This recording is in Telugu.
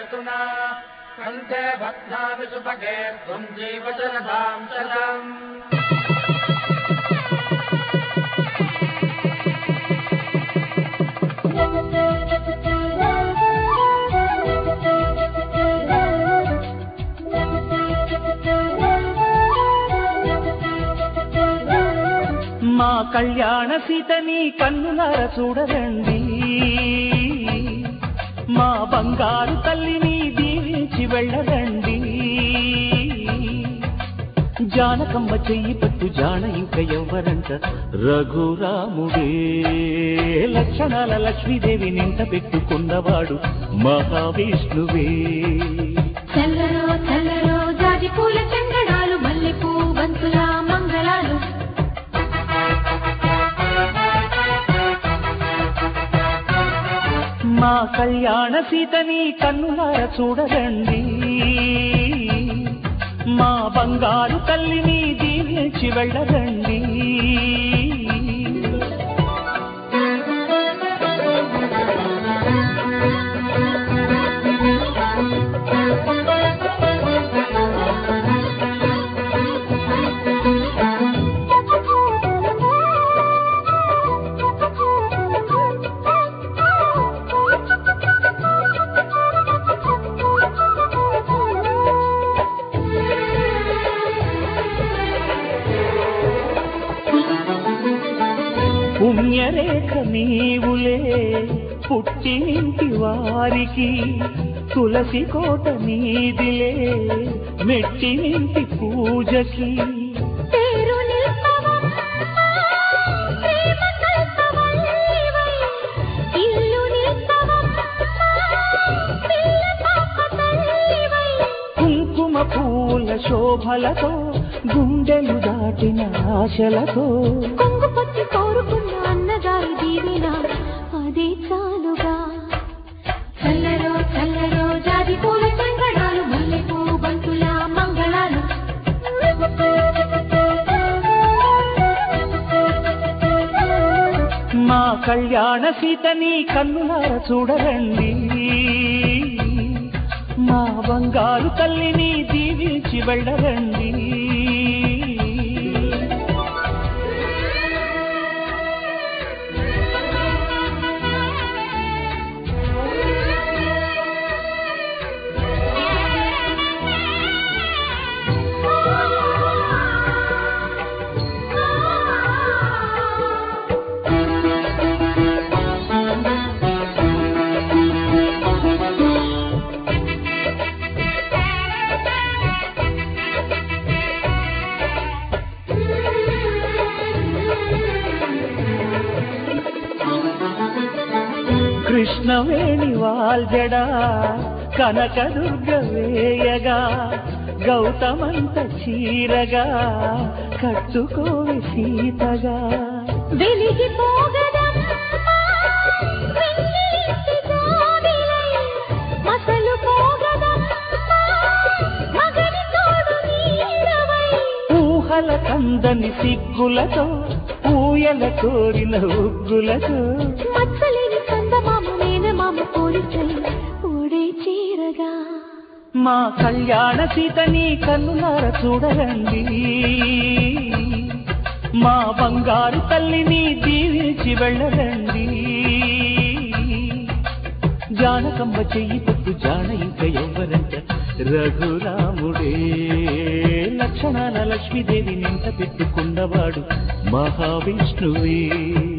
ऋतुना कण्ठे भद्रामि सुभगे त्वम् जीवचरधाम् शतम् మా కళ్యాణ సీతని కన్నులార చూడరండి మా బంగారు తల్లిని దీవించి వెళ్ళరండి జానకమ్మ చెయ్యి పట్టు జాన ఇంక ఎవ్వరంట రఘురాముడే లక్షణాల లక్ష్మీదేవి నింట పెట్టుకున్నవాడు మహావిష్ణువే చల్లరో చల్లరో జాజి పూల చంగడాలు మల్లెపూ బంతుల మంగళాలు మా కళ్యాణ సీతని కన్నులార చూడరండి మా బంగారు తల్లిని దీవించి వెళ్ళరండి పుణ్యరేఖ నీవులే పుట్టినింటి వారికి తులసి కోట నీదిలే మెట్టినింటి పూజకి పేరు నిల్పవమ్మ, ప్రేమ కల్పవల్లివై. ఇల్లు నిల్పవమ్మ, పిల్ల పాప తల్లివై. కుంకుమ పూల శోభలతో గుండెలు దాటిన ఆశలతో కొంగు పట్టి కోరుకున్న అన్నగారి దీవెన అదే చాలుగా చల్లరో చల్లరో జాజి పూల చంగడాలు మల్లెపూ బంతుల మంగళాలు మా కళ్యాణ సీతని కన్నులార చూడరండి మా బంగారు తల్లిని దీవించి వెళ్ళరండి కృష్ణవేణి వాల్జడా కనకదుర్గ వేయగా గౌతమంత చీరగా కట్టుకోవి సీతగా వెలిగిపోగదమ్మా, వెన్నెలింటి జాబిలై. మసలు పోగదమ్మా, మగని తోడు నీడవై. ఊహల కందని సిగ్గులతో ఊయల కోరిన ఉగ్గులతో మచ్చలేని చందమామ మేనమామ పోలికై ఓడే చీరగా మా కళ్యాణ సీతని కన్నులార చూడరండి మా బంగారు తల్లిని దీవించి వెళ్ళరండి జానకమ్మ చెయ్యి పట్టు జాన ఇంక ఎవ్వరంట రఘురాముడే లక్షణాల లక్ష్మీదేవి నింట పెట్టుకున్నవాడు మహావిష్ణువే